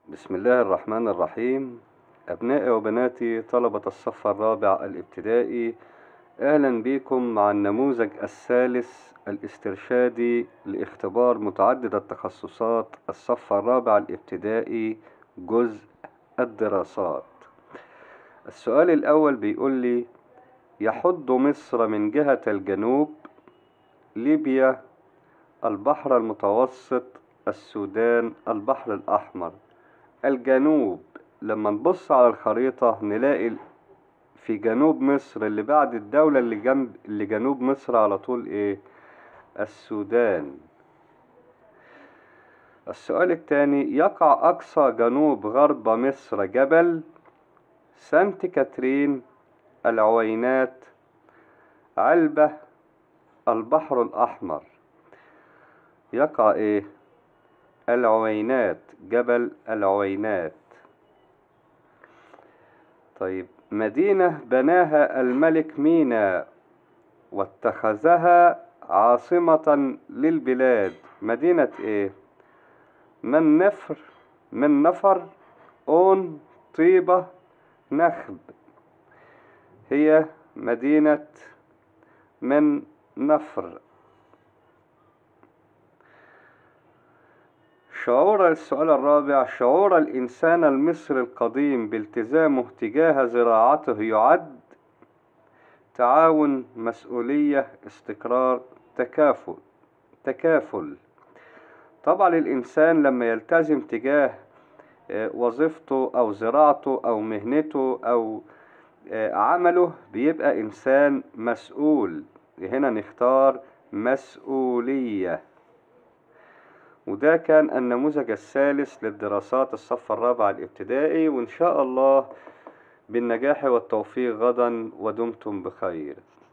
بسم الله الرحمن الرحيم أبنائي وبناتي طلبة الصف الرابع الابتدائي أهلا بكم مع النموذج الثالث الاسترشادي لاختبار متعدد التخصصات الصف الرابع الابتدائي جزء الدراسات السؤال الأول بيقول لي يحد مصر من جهة الجنوب ليبيا البحر المتوسط السودان البحر الأحمر الجنوب لما نبص على الخريطة نلاقي في جنوب مصر اللي بعد الدولة اللي جنب اللي جنوب مصر على طول ايه السودان السؤال الثاني يقع أقصى جنوب غرب مصر جبل سانت كاترين العوينات علبة البحر الأحمر يقع ايه العوينات جبل العوينات طيب مدينة بناها الملك مينا واتخذها عاصمة للبلاد مدينة ايه من نفر من نفر اون طيبة نخب هي مدينة من نفر شعور السؤال الرابع شعور الإنسان المصري القديم بالتزامه تجاه زراعته يعد تعاون مسؤولية استقرار تكافل تكافل طبعا الإنسان لما يلتزم تجاه وظيفته أو زراعته أو مهنته أو عمله بيبقى إنسان مسؤول هنا نختار مسؤولية وده كان النموذج الثالث للدراسات الصف الرابع الابتدائي وإن شاء الله بالنجاح والتوفيق غدا ودمتم بخير